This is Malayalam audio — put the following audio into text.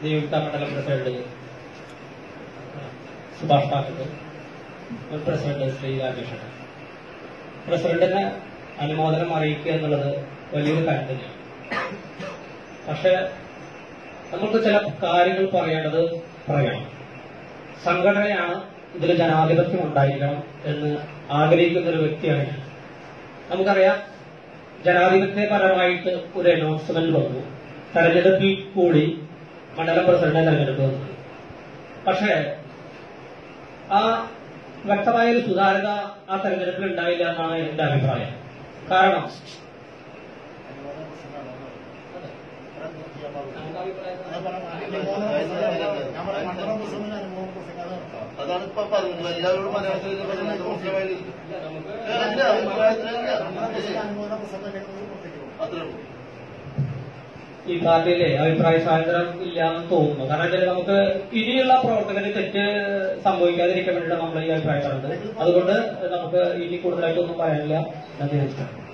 നിയുക്ത മണ്ഡലം പ്രസിഡന്റ് സുഭാഷ് പാക്കത്ത് മുൻ പ്രസിഡന്റ് ശ്രീ രാജേഷ് പ്രസിഡന്റിന് അനുമോദനം അറിയിക്കുക എന്നുള്ളത് വലിയൊരു കാര്യം തന്നെയാണ് പക്ഷെ നമുക്ക് ചില കാര്യങ്ങൾ പറയേണ്ടത് പറയണം സംഘടനയാണ് ഇതിൽ ജനാധിപത്യം ഉണ്ടായിരിക്കണം എന്ന് ആഗ്രഹിക്കുന്ന ഒരു വ്യക്തിയാണ് ഞാൻ നമുക്കറിയാം ജനാധിപത്യപരമായിട്ട് ഒരു അനൗൺസ്മെന്റ് വന്നു തെരഞ്ഞെടുപ്പിൽ കൂടി മണ്ഡലം പ്രസിഡന്റിനെ തെരഞ്ഞെടുപ്പ് വന്നു പക്ഷേ ആ വ്യക്തമായ ഒരു സുതാര്യത ആ തെരഞ്ഞെടുപ്പിൽ ഉണ്ടായില്ല എന്നാണ് എന്റെ അഭിപ്രായം കാരണം അതാണ് ഇപ്പൊ പറഞ്ഞത് എല്ലാവരോടും മലയാളത്തിൽ പറഞ്ഞത് മുഖ്യമായി അത്രേ ഉള്ളൂ ഈ പാർട്ടിയിലെ അഭിപ്രായ സ്വാതന്ത്ര്യം ഇല്ലാന്ന് തോന്നുന്നു കാരണം വെച്ചാൽ നമുക്ക് ഇനിയുള്ള പ്രവർത്തകന് തെറ്റ് സംഭവിക്കാതിരിക്കാൻ വേണ്ടിയിട്ട് നമ്മൾ ഈ അഭിപ്രായം പറഞ്ഞത് അതുകൊണ്ട് നമുക്ക് ഇനി കൂടുതലായിട്ടൊന്നും പറയാനില്ല നന്ദി നമസ്കാരം